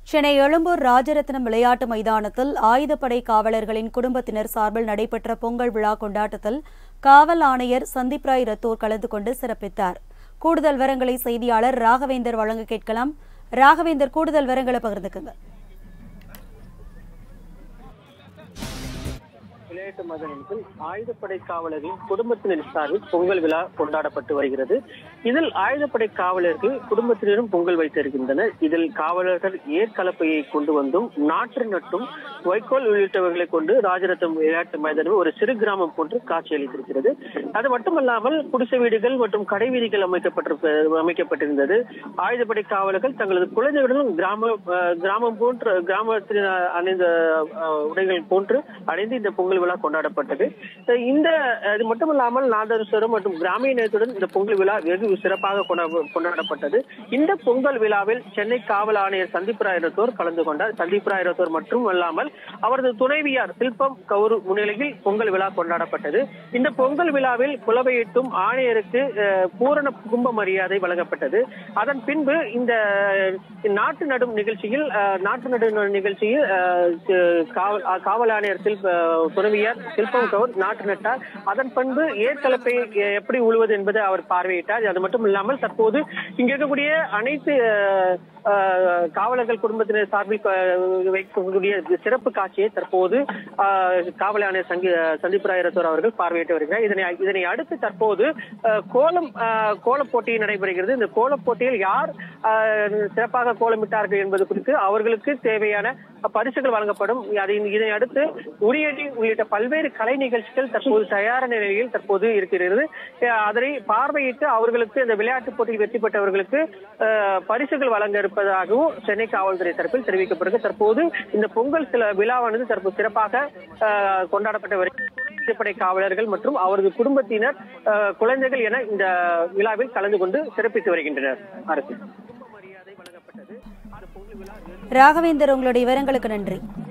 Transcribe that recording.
சென்னை எழும்பூர் ராஜரத்னம் விளையாட்டு மைதானத்தில் ஆயுதப்படை காவலர்களின் குடும்பத்தினர் சார்பில் நடைபெற்ற பொங்கல் விழா கொண்டாட்டத்தில் காவல் ஆணையர் சந்தீப் ராய் ரத்தோர் கலந்து கொண்டு சிறப்பித்தார் கூடுதல் விவரங்களை செய்தியாளர் ராகவேந்தர் வழங்க கேட்கலாம் ராகவேந்தர் கூடுதல் விவரங்களை பகிர்ந்துக்குங்க விளையாட்டு மைதானத்தில் ஆயுதப்படை காவலர்களின் குடும்பத்தினர் சார்பில் பொங்கல் விழா கொண்டாடப்பட்டு வருகிறது இதில் ஆயுதப்படை காவலர்கள் குடும்பத்தினரும் பொங்கல் வைத்திருக்கின்றனர் இதில் காவலர்கள் ஏற்கலப்பையை கொண்டு வந்தும் நாற்று நட்டும் வைக்கோல் உள்ளிட்டவர்களை கொண்டு ராஜரத்னம் விளையாட்டு மைதானம் ஒரு சிறு கிராமம் போன்று காட்சியளித்திருக்கிறது அது மட்டுமல்லாமல் குடிசை வீடுகள் மற்றும் கடை வீதிகள் அமைக்கப்பட்டிருப்ப அமைக்கப்பட்டிருந்தது ஆயுதப்படை காவலர்கள் தங்களது குழந்தைகளுடன் கிராம அஹ், கிராமம் போன்ற கிராமத்தில் அணிந்த அஹ், உடைகள் போன்று அணிந்து இந்த பொங்கல் விழா கொண்டாடப்பட்டது அஹ் இந்த அது மட்டுமல்லாமல் நாதஸ்வரம் மற்றும் கிராமிய நேயத்துடன் இந்த பொங்கல் விழா வெகு சிறப்பாக கொண்டா- கொண்டாடப்பட்டது இந்த பொங்கல் விழாவில் சென்னை காவல் ஆணையர் சந்தீப் ராய் ரத்தோர் கலந்து கொண்டார் சந்தீப் ராய் ரத்தோர் மட்டும் அல்லாமல் அவரது துணைவியார் சில்பம் கவுரு முன்னிலையில் பொங்கல் விழா கொண்டாடப்பட்டது இந்த பொங்கல் விழாவில் புலவையிட்டும் ஆணையருக்கு அஹ், பூரண கும்ப மரியாதை வழங்கப்பட்டது அதன் பின்பு இந்த நாட்டு நடும் நிகழ்ச்சியில் அஹ், நாட்டு நடும் நிகழ்ச்சியில் அஹ், சி- காவல் அஹ், காவல் ஆணையர் சில்ப துணைவியார் சில்பம் கவுர் நாட்டு நட்டார் அதன் பண்பு ஏற்கலப்பை எ- எப்படி உழுவது என்பதை அவர் பார்வையிட்டார் அது மட்டும் இல்லாமல் தற்போது இங்க இருக்கக்கூடிய அனைத்து அஹ், அஹ், காவலர்கள் குடும்பத்தினர் சார்பில் அஹ், வைக்கக்கூடிய சிறப்பு காட்சியை தற்போது அஹ், காவல் ஆணையர் சங்கி சந்தீப் ராய் ரத்தோர் அவர்கள் பார்வையிட்டு வருகிறார் இதனை இதனை அடுத்து தற்போது அஹ், கோலம் அஹ், கோலப் போட்டி நடைபெறுகிறது இந்த கோலப் போட்டியில் யார் அஹ், சிறப்பாக கோலமிட்டார்கள் என்பது குறித்து அவர்களுக்கு தேவையான பரிசுகள் வழங்கப்படும் அதை இதனை அடுத்து உரியடி உள்ளிட்ட பல்வேறு கலை நிகழ்ச்சிகள் தற்போது தயார் நிலையில் தற்போது இருக்கிறது அஹ், அதனை பார்வையிட்டு அவர்களுக்கு இந்த விளையாட்டுப் போட்டியில் வெற்றி பெற்றவர்களுக்கு அஹ், பரிசுகள் வழங்க இருப்பதாகவும் சென்னை காவல்துறை தரப்பில் தெரிவிக்கப்படுகிறது தற்போது இந்த பொங்கல் சில விழாவானது தற்போது சிறப்பாக அஹ், கொண்டாடப்பட்டு வருகிறது துணைப்படை காவலர்கள் மற்றும் அவரது குடும்பத்தினர் அஹ், குழந்தைகள் என இந்த விழாவில் கலந்து கொண்டு சிறப்பித்து வருகின்றனர் அரசு ராகவேந்தர் உங்களுடைய விவரங்களுக்கு நன்றி